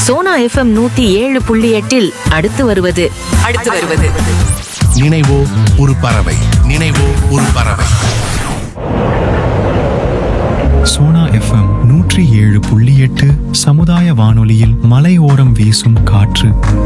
Sona FM நூத்தி ஏழு புள்ளி எட்டில் அடுத்து வருவது அடுத்து வருவது நினைவோ ஒரு பறவை நினைவோ ஒரு பறவை சோனா எஃப்எம் நூற்றி ஏழு புள்ளி எட்டு சமுதாய வானொலியில் மலையோரம் வீசும் காற்று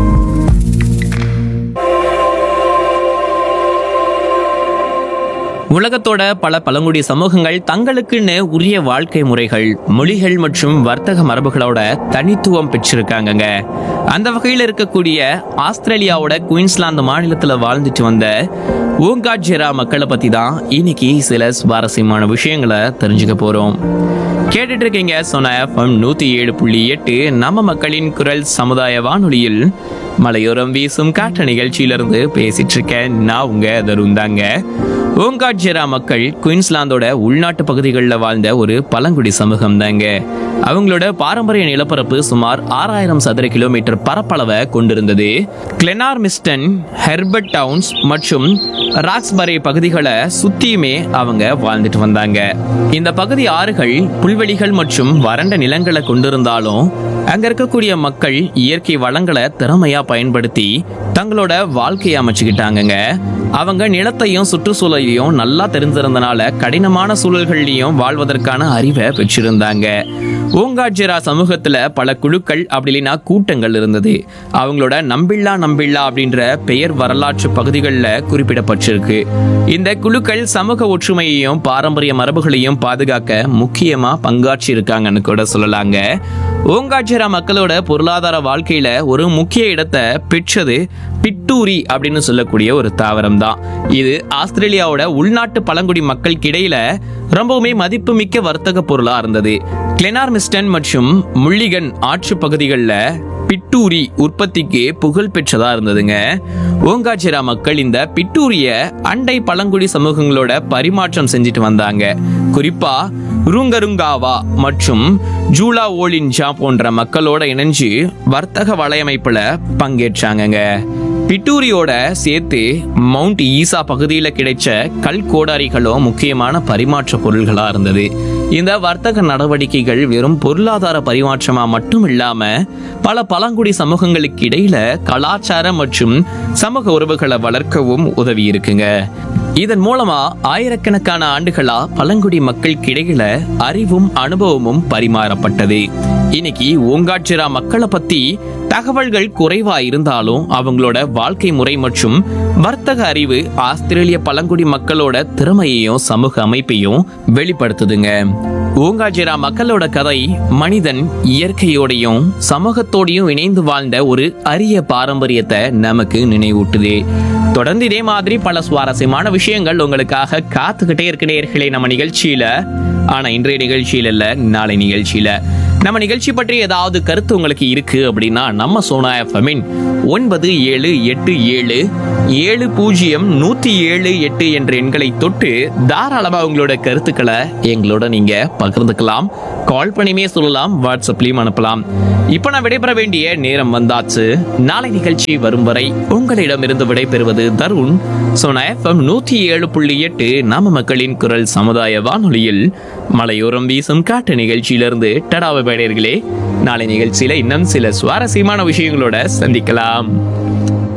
உலகத்தோட பல பழங்குடி சமூகங்கள் தங்களுக்குன்னு உரிய வாழ்க்கை முறைகள் மொழிகள் மற்றும் வர்த்தக மரபுகளோட தனித்துவம் பெற்றிருக்காங்கங்க அந்த வகையில் இருக்கக்கூடிய ஆஸ்திரேலியாவோட குயின்ஸ்லாந்து மாநிலத்தில் வாழ்ந்துட்டு வந்த ஓங்காட்ஜெரா மக்களை பத்தி தான் இன்னைக்கு சில சுவாரஸ்யமான விஷயங்களை தெரிஞ்சுக்க போறோம் கேட்டுட்டு இருக்கீங்க சொன்ன எஃப்எம் நூத்தி ஏழு புள்ளி எட்டு நம்ம மக்களின் குரல் சமுதாய வானொலியில் மலையோரம் வீசும் காற்று நிகழ்ச்சியிலிருந்து பேசிட்டு இருக்கேன் நான் உங்க தருண் தாங்க ஓங்காட்ஜெரா மக்கள் குயின்ஸ்லாந்தோட உள்நாட்டு பகுதிகளில் வாழ்ந்த ஒரு பழங்குடி சமூகம் தாங்க அவங்களோட பாரம்பரிய நிலப்பரப்பு சுமார் ஆறாயிரம் சதுர கிலோமீட்டர் பரப்பளவை கொண்டிருந்தது கிளெனார்மிஸ்டன் ஹெர்பர்ட் டவுன்ஸ் மற்றும் ராக்ஸ்பரே பகுதிகளை சுத்தியுமே அவங்க வாழ்ந்துட்டு வந்தாங்க இந்த பகுதி ஆறுகள் புல்வெளிகள் மற்றும் வறண்ட நிலங்களை கொண்டிருந்தாலும் அங்க இருக்கக்கூடிய மக்கள் இயற்கை வளங்களை திறமையா பயன்படுத்தி தங்களோட வாழ்க்கையை அமைச்சுக்கிட்டாங்கங்க அவங்க நிலத்தையும் சுற்றுச்சூழலையும் நல்லா தெரிஞ்சிருந்தனால கடினமான சூழல்கள்லையும் வாழ்வதற்கான அறிவை பெற்றிருந்தாங்க ஓங்காட்ஜரா சமூகத்துல பல குழுக்கள் அப்படி இல்லைன்னா கூட்டங்கள் இருந்தது அவங்களோட நம்பில்லா நம்பில்லா அப்படின்ற பெயர் வரலாற்று பகுதிகளில் குறிப்பிடப்பட்டிருக்கு இந்த குழுக்கள் சமூக ஒற்றுமையையும் பாரம்பரிய மரபுகளையும் பாதுகாக்க முக்கியமா பங்காற்றி இருக்காங்கன்னு கூட சொல்லலாங்க ஓங்காட்ஜரா மக்களோட பொருளாதார வாழ்க்கையில ஒரு முக்கிய இடத்தை பெற்றது பிட்டூரி அப்படின்னு சொல்லக்கூடிய ஒரு தாவரம் தான் இது ஆஸ்திரேலியாவோட உள்நாட்டு பழங்குடி மக்களுக்கிடையில ரொம்பவுமே மதிப்புமிக்க வர்த்தக பொருளா இருந்தது கிளெனார்மிஸ்டன் மற்றும் முள்ளிகன் ஆற்று பகுதிகளில் பிட்டூரி உற்பத்திக்கு புகழ் பெற்றதா இருந்ததுங்க ஓங்காச்சிரா மக்கள் இந்த பிட்டூரிய அண்டை பழங்குடி சமூகங்களோட பரிமாற்றம் செஞ்சுட்டு வந்தாங்க குறிப்பா ரூங்கருங்காவா மற்றும் ஜூலா ஓலின்ஜா போன்ற மக்களோட இணைஞ்சு வர்த்தக வலையமைப்புல பங்கேற்றாங்கங்க பிட்டூரியோட சேர்த்து மவுண்ட் ஈசா பகுதியில் கிடைச்ச கல் கோடாரிகளும் முக்கியமான பரிமாற்ற பொருள்களா இருந்தது இந்த வர்த்தக நடவடிக்கைகள் வெறும் பொருளாதார பரிமாற்றமா மட்டும் இல்லாம பல பழங்குடி சமூகங்களுக்கு இடையில கலாச்சார மற்றும் சமூக உறவுகளை வளர்க்கவும் உதவி இருக்குங்க இதன் மூலமா ஆயிரக்கணக்கான ஆண்டுகளா பழங்குடி மக்களுக்கு இடையில அறிவும் அனுபவமும் பரிமாறப்பட்டது இன்னைக்கு ஓங்காட்சிரா மக்களை பத்தி தகவல்கள் குறைவா இருந்தாலும் அவங்களோட வாழ்க்கை முறை மற்றும் வர்த்தக அறிவு ஆஸ்திரேலிய பழங்குடி மக்களோட திறமையையும் சமூக அமைப்பையும் வெளிப்படுத்துதுங்க ஓங்காஜிரா மக்களோட கதை மனிதன் இயற்கையோடையும் சமூகத்தோடையும் இணைந்து வாழ்ந்த ஒரு அரிய பாரம்பரியத்தை நமக்கு நினைவூட்டுது தொடர்ந்து இதே மாதிரி பல சுவாரஸ்யமான விஷயங்கள் உங்களுக்காக காத்துக்கிட்டே இருக்க நேயர்களே நம்ம நிகழ்ச்சியில ஆனா இன்றைய நிகழ்ச்சியில இல்ல நாளை நிகழ்ச்சியில நம்ம நிகழ்ச்சி பற்றி ஏதாவது கருத்து உங்களுக்கு இருக்கு அப்படின்னா நம்ம சோனா எஃப்எம்மின் ஒன்பது ஏழு எட்டு ஏழு ஏழு பூஜ்ஜியம் நூத்தி ஏழு எட்டு என்ற எண்களை தொட்டு தாராளமா உங்களோட கருத்துக்களை எங்களோட நீங்க பகிர்ந்துக்கலாம் கால் பண்ணியுமே சொல்லலாம் வாட்ஸ்அப்லயும் அனுப்பலாம் இப்ப நான் விடைபெற வேண்டிய நேரம் வந்தாச்சு நாளை நிகழ்ச்சி வரும் வரை உங்களிடமிருந்து விடைபெறுவது தருண் சோனா எஃப்எம் நூத்தி ஏழு புள்ளி எட்டு நாம மக்களின் குரல் சமுதாய வானொலியில் மலையோரம் வீசும் காட்டு நிகழ்ச்சியிலிருந்து டடாவை பேடையர்களே நாளை நிகழ்ச்சியில இன்னும் சில சுவாரஸ்யமான விஷயங்களோட சந்திக்கலாம்